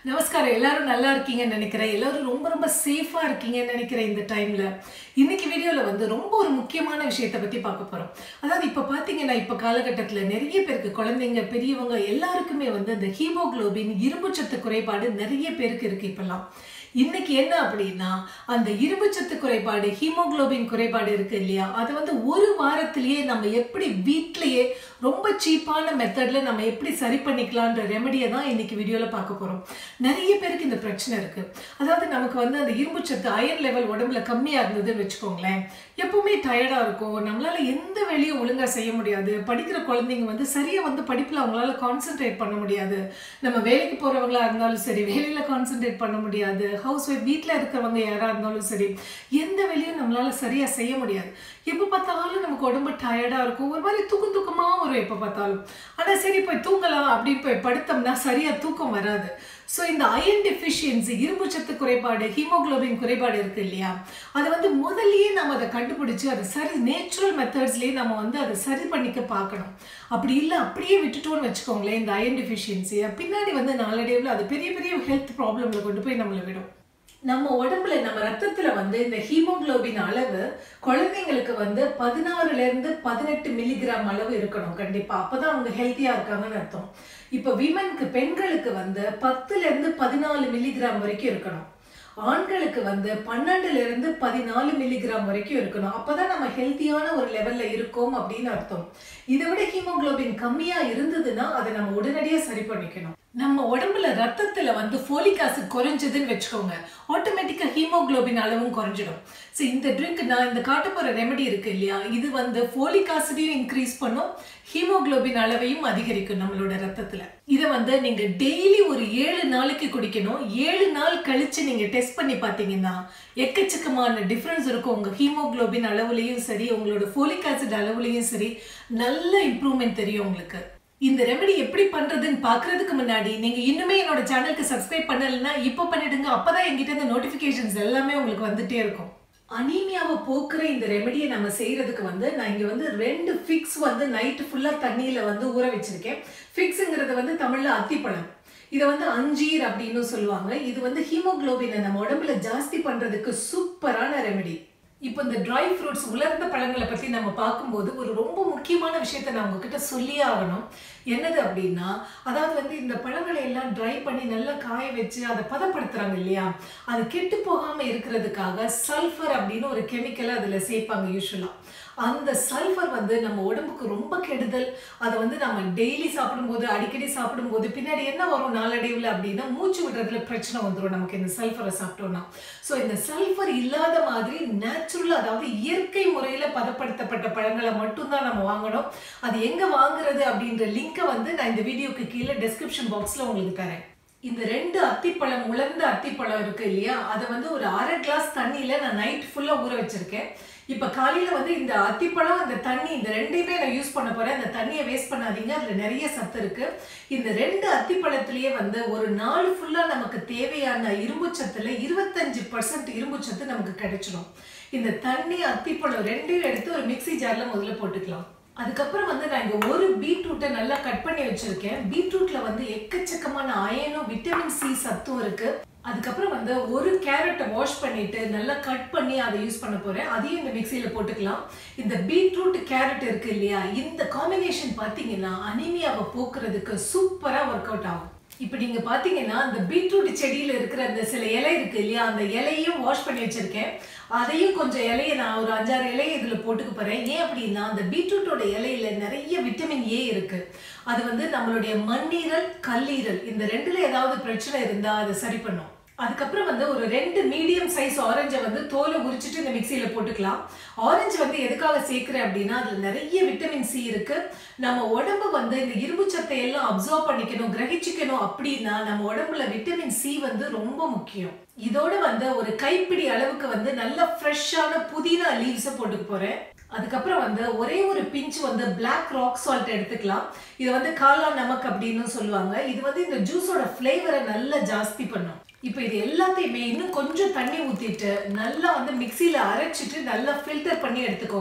நமஸ்காரம் எல்லாரும் நல்லா இருக்கீங்கன்னு நினைக்கிறேன் எல்லாரும் ரொம்ப ரொம்ப சேஃபா இருக்கீங்கன்னு நினைக்கிறேன் இந்த டைம்ல இன்னைக்கு வீடியோல வந்து ரொம்ப ஒரு முக்கியமான விஷயத்தை பத்தி பார்க்க போறோம் அதாவது இப்ப பாத்தீங்கன்னா இப்ப காலகட்டத்துல நிறைய பேருக்கு குழந்தைங்க பெரியவங்க எல்லாருக்குமே வந்து அந்த ஹீமோகுளோபின் இரும்புச்சத்து குறைபாடு நிறைய பேருக்கு இருக்கு இப்பெல்லாம் இன்னைக்கு என்ன அப்படின்னா அந்த இரும்புச்சத்து குறைபாடு ஹீமோகுளோபின் குறைபாடு இருக்கு இல்லையா அதை வந்து ஒரு வாரத்திலேயே நம்ம எப்படி வீட்லயே ரொம்ப சீப்பான மெத்தட்ல நம்ம எப்படி சரி பண்ணிக்கலான்ற ரெமடியை தான் இன்னைக்கு வீடியோல பார்க்க போறோம் நிறைய பேருக்கு இந்த பிரச்சனை இருக்கு அதாவது நமக்கு வந்து அந்த இரும்புச்சத்து அயன் லெவல் உடம்புல கம்மியா இருந்ததுன்னு வச்சுக்கோங்களேன் எப்பவுமே டயர்டா இருக்கும் நம்மளால எந்த வேலையும் ஒழுங்கா செய்ய முடியாது படிக்கிற குழந்தைங்க வந்து சரியா வந்து படிப்புல அவங்களால கான்சென்ட்ரேட் பண்ண முடியாது நம்ம வேலைக்கு போறவங்களா இருந்தாலும் சரி வேலையில கான்சென்ட்ரேட் பண்ண முடியாது ஹவுஸ் ஒய்ஃப் வீட்டில் இருக்கிறவங்க யாரா இருந்தாலும் சரி எந்த வேலையும் நம்மளால சரியா செய்ய முடியாது எப்போ பார்த்தாலும் நமக்கு உடம்பு டயர்டா இருக்கும் ஒரு மாதிரி தூக்கம் தூக்கமா வரும் எப்போ பார்த்தாலும் ஆனா சரி போய் தூங்கலாம் அப்படின்னு போய் படுத்தோம்னா சரியா தூக்கம் வராது ஸோ இந்த அயன் டெஃபிஷியன்சி இரும்புச்சத்து குறைபாடு ஹீமோகுளோபின் குறைபாடு இருக்கு இல்லையா அதை வந்து முதல்லயே நம்ம அதை கண்டுபிடிச்சு அதை சரி நேச்சுரல் மெத்தட்ஸ்லேயே நம்ம வந்து அதை சரி பண்ணிக்க பார்க்கணும் அப்படி இல்லை அப்படியே விட்டுட்டோம்னு வச்சுக்கோங்களேன் இந்த அயன் டெஃபிஷியன்சியை பின்னாடி வந்து நாளடைவில் அது பெரிய பெரிய ஹெல்த் ப்ராப்ளம்ல கொண்டு போய் நம்மளை விடும் நம்ம உடம்புல நம்ம ரத்தத்துல வந்து இந்த ஹீமோகுளோபின் அளவு குழந்தைங்களுக்கு வந்து பதினாறுல இருந்து பதினெட்டு மில்லிகிராம் அளவு இருக்கணும் கண்டிப்பா அப்பதான் அவங்க ஹெல்த்தியா இருக்காங்கன்னு அர்த்தம் இப்ப விமனுக்கு பெண்களுக்கு வந்து பத்துல இருந்து பதினாலு மில்லிகிராம் வரைக்கும் இருக்கணும் ஆண்களுக்கு வந்து பன்னெண்டுல இருந்து பதினாலு மில்லிகிராம் வரைக்கும் இருக்கணும் அப்பதான் நம்ம ஹெல்த்தியான ஒரு லெவல்ல இருக்கோம் அப்படின்னு அர்த்தம் இதை விட ஹீமோகுளோபின் கம்மியா இருந்ததுன்னா அதை நம்ம உடனடியா சரி பண்ணிக்கணும் நம்ம உடம்புல ரத்தத்துல வந்து ஃபோலிக் ஆசிட் குறைஞ்சதுன்னு வச்சுக்கோங்க ஆட்டோமேட்டிக்கா ஹீமோகுளோபின் அளவும் குறைஞ்சிடும் ஸோ இந்த ட்ரிங்க் நான் இந்த காட்ட போற ரெமெடி இருக்கு இல்லையா இது வந்து ஃபோலிக் ஆசிடையும் இன்க்ரீஸ் பண்ணும் ஹீமோகுளோபின் அளவையும் அதிகரிக்கும் நம்மளோட ரத்தத்துல இதை வந்து நீங்க டெய்லி ஒரு ஏழு நாளைக்கு குடிக்கணும் ஏழு நாள் கழிச்சு நீங்க டெஸ்ட் பண்ணி பார்த்தீங்கன்னா எக்கச்சக்கமான டிஃப்ரென்ஸ் இருக்கும் உங்க ஹீமோகுளோபின் அளவுலையும் சரி உங்களோட ஃபோலிக் ஆசிட் அளவுலையும் சரி நல்ல இம்ப்ரூவ்மெண்ட் தெரியும் உங்களுக்கு இந்த ரெமெடி எப்படி பண்றதுன்னு பாக்குறதுக்கு முன்னாடி நீங்க இன்னுமே என்னோட சேனலுக்கு சப்ஸ்கிரைப் பண்ணலைன்னா இப்போ பண்ணிடுங்க அப்பதான் என்கிட்ட இந்த நோட்டிபிகேஷன்ஸ் எல்லாமே உங்களுக்கு வந்துட்டே இருக்கும் அனீமியாவை போக்குற இந்த ரெமெடியை நம்ம செய்யறதுக்கு வந்து நான் இங்க வந்து ரெண்டு ஃபிக்ஸ் வந்து நைட்டு ஃபுல்லா தண்ணியில வந்து ஊற வச்சிருக்கேன் ஃபிக்ஸுங்கிறது வந்து தமிழ்ல அத்திப்பழம் இதை வந்து அஞ்சீர் அப்படின்னு சொல்லுவாங்க இது வந்து ஹீமோகுளோபினை நம்ம உடம்புல ஜாஸ்தி பண்றதுக்கு சூப்பரான ரெமெடி இப்போ இந்த ட்ரை ஃப்ரூட்ஸ் உலர்ந்த பழங்களை பற்றி நம்ம பார்க்கும்போது ஒரு ரொம்ப முக்கியமான விஷயத்த நான் உங்ககிட்ட சொல்லியே ஆகணும் என்னது அப்படின்னா அதாவது வந்து இந்த பழங்களை எல்லாம் ட்ரை பண்ணி நல்லா காய வச்சு அதை பதப்படுத்துறாங்க இல்லையா அது கெட்டு போகாமல் இருக்கிறதுக்காக சல்ஃபர் அப்படின்னு ஒரு கெமிக்கலை அதில் சேர்ப்பாங்க யூஸ்வலாக அந்த சல்ஃபர் வந்து நம்ம உடம்புக்கு ரொம்ப கெடுதல் அதை வந்து நம்ம டெய்லி சாப்பிடும்போது அடிக்கடி சாப்பிடும்போது பின்னாடி என்ன வரும் நாளடைவில் அப்படின்னா மூச்சு விடுறதுல பிரச்சனை வந்துடும் நமக்கு இந்த சல்ஃபரை சாப்பிட்டோம்னா ஸோ இந்த சல்ஃபர் இல்லாத மாதிரி நேச்சுரல் அதாவது இயற்கை முறையில் பதப்படுத்தப்பட்ட பழங்களை மட்டும்தான் நம்ம வாங்கணும் அது எங்கே வாங்குறது அப்படின்ற லிங்கை வந்து நான் இந்த வீடியோக்கு கீழே டெஸ்கிரிப்ஷன் பாக்ஸில் உங்களுக்கு தரேன் இந்த ரெண்டு அத்திப்பழம் உலர்ந்த அத்திப்பழம் இருக்கு இல்லையா அதை வந்து ஒரு அரை கிளாஸ் தண்ணியில நான் நைட் ஃபுல்லா ஊற வச்சிருக்கேன் இப்ப காலையில வந்து இந்த அத்திப்பழம் இந்த தண்ணி இந்த ரெண்டையுமே நான் யூஸ் பண்ண போறேன் அந்த தண்ணியை வேஸ்ட் பண்ணாதீங்க அதுல நிறைய சத்து இருக்கு இந்த ரெண்டு அத்திப்பழத்திலேயே வந்து ஒரு நாள் ஃபுல்லா நமக்கு தேவையான இரும்பு சத்துல இருபத்தஞ்சு பர்சன்ட் இரும்பு சத்து நமக்கு கிடைச்சிடும் இந்த தண்ணி அத்திப்பழம் ரெண்டையும் எடுத்து ஒரு மிக்சி ஜார்ல முதல்ல போட்டுக்கலாம் அதுக்கப்புறம் வந்து நான் இங்க ஒரு பீட்ரூட்டை நல்லா கட் பண்ணி வச்சிருக்கேன் பீட்ரூட்ல வந்து எக்கச்சக்கமான அயனும் விட்டமின் சி சத்தும் இருக்கு அதுக்கப்புறம் வந்து ஒரு கேரட்டை வாஷ் பண்ணிட்டு நல்லா கட் பண்ணி அதை யூஸ் பண்ண போறேன் அதையும் இந்த மிக்சியில போட்டுக்கலாம் இந்த பீட்ரூட் கேரட் இருக்கு இல்லையா இந்த காம்பினேஷன் பார்த்தீங்கன்னா அனிமியாவை போக்குறதுக்கு சூப்பரா ஒர்க் அவுட் ஆகும் இப்போ நீங்க பாத்தீங்கன்னா அந்த பீட்ரூட் செடியில இருக்கிற அந்த சில இலை இருக்கு இல்லையா அந்த இலையும் வாஷ் பண்ணி வச்சிருக்கேன் அதையும் கொஞ்சம் இலையை நான் ஒரு அஞ்சாறு இலையை இதுல போட்டுக்க போறேன் ஏன் அப்படின்னா அந்த பீட்ரூட்டோட இலையில நிறைய விட்டமின் ஏ இருக்கு அது வந்து நம்மளுடைய மண்ணீரல் கல்லீரல் இந்த ரெண்டுல ஏதாவது பிரச்சனை இருந்தா அதை சரி பண்ணும் அதுக்கப்புறம் வந்து ஒரு ரெண்டு மீடியம் சைஸ் ஆரஞ்சை வந்து தோலை உரிச்சிட்டு இந்த மிக்சியில போட்டுக்கலாம் ஆரஞ்சு வந்து எதுக்காக சேர்க்கிறேன் அப்படின்னா அதுல நிறைய விட்டமின் சி இருக்கு நம்ம உடம்பு வந்து இந்த இரும்பு சத்தை எல்லாம் அப்சர்வ் பண்ணிக்கணும் கிரகிச்சிக்கணும் அப்படின்னா நம்ம உடம்புல விட்டமின் சி வந்து ரொம்ப முக்கியம் இதோட வந்து ஒரு கைப்பிடி அளவுக்கு வந்து நல்ல ஃப்ரெஷ்ஷான புதினா லீவ்ஸை போட்டுக்க போறேன் அதுக்கப்புறம் வந்து ஒரே ஒரு பிஞ்ச் வந்து பிளாக் ராக் சால்ட் எடுத்துக்கலாம் இது வந்து காலா நமக் அப்படின்னு சொல்லுவாங்க இது வந்து இந்த ஜூஸோட ஃப்ளேவரை நல்லா ஜாஸ்தி பண்ணும் இப்போ இது எல்லாத்தையுமே இன்னும் கொஞ்சம் தண்ணி ஊற்றிட்டு நல்லா வந்து மிக்சியில் அரைச்சிட்டு நல்லா ஃபில்டர் பண்ணி எடுத்துக்கோங்க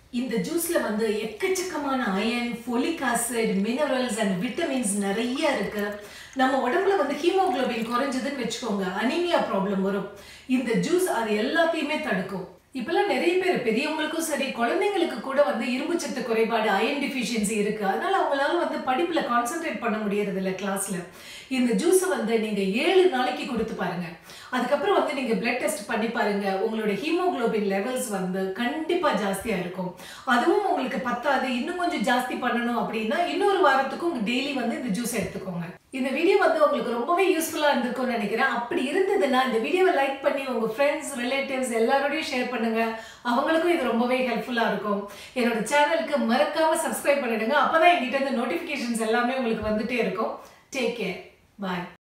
இந்த ஜூஸ்ல வந்து எக்கச்சக்கமான iron folic acid minerals and vitamins நிறைய இருக்கு நம்ம உடம்புல வந்து ஹீமோகுளோபின் குறைஞ்சதுன்னு வச்சுக்கோங்க அனீமியா ப்ராப்ளம் வரும் இந்த ஜூஸ் அது எல்லாத்தையுமே தடுக்கும் இப்பெல்லாம் நிறைய பேர் பெரியவங்களுக்கும் சரி குழந்தைங்களுக்கு கூட வந்து இரும்பு சத்து குறைபாடு அயன் டிஃபிஷியன்சி இருக்கு அதனால அவங்களால வந்து படிப்புல கான்சென்ட்ரேட் பண்ண முடியறது இல்ல கிளாஸ்ல இந்த ஜூஸை வந்து நீங்க ஏழு நாளைக்கு கொடுத்து பாருங்க அதுக்கப்புறம் வந்து நீங்க பிளட் டெஸ்ட் பண்ணி பாருங்க உங்களோட ஹீமோகுளோபின் லெவல்ஸ் வந்து கண்டிப்பா ஜாஸ்தியா இருக்கும் அதுவும் உங்களுக்கு பத்தாது இன்னும் கொஞ்சம் ஜாஸ்தி பண்ணணும் அப்படின்னா இன்னொரு வாரத்துக்கும் உங்க டெய்லி வந்து இந்த ஜூஸ் எடுத்துக்கோங்க இந்த வீடியோ வந்து உங்களுக்கு ரொம்பவே யூஸ்ஃபுல்லா இருந்திருக்கும்னு நினைக்கிறேன் அப்படி இருந்ததுன்னா இந்த வீடியோவை லைக் பண்ணி உங்க ஃப்ரெண்ட்ஸ் ரிலேட்டிவ்ஸ் எல்லாரோடையும் ஷேர் பண்ணுங்க அவங்களுக்கும் இது ரொம்பவே ஹெல்ப்ஃபுல்லா இருக்கும் என்னோட சேனலுக்கு மறக்காம சப்ஸ்கிரைப் பண்ணிடுங்க அப்பதான் என்கிட்ட இந்த நோட்டிபிகேஷன்ஸ் எல்லாமே உங்களுக்கு வந்துட்டே இருக்கும் டேக் கேர் பாய்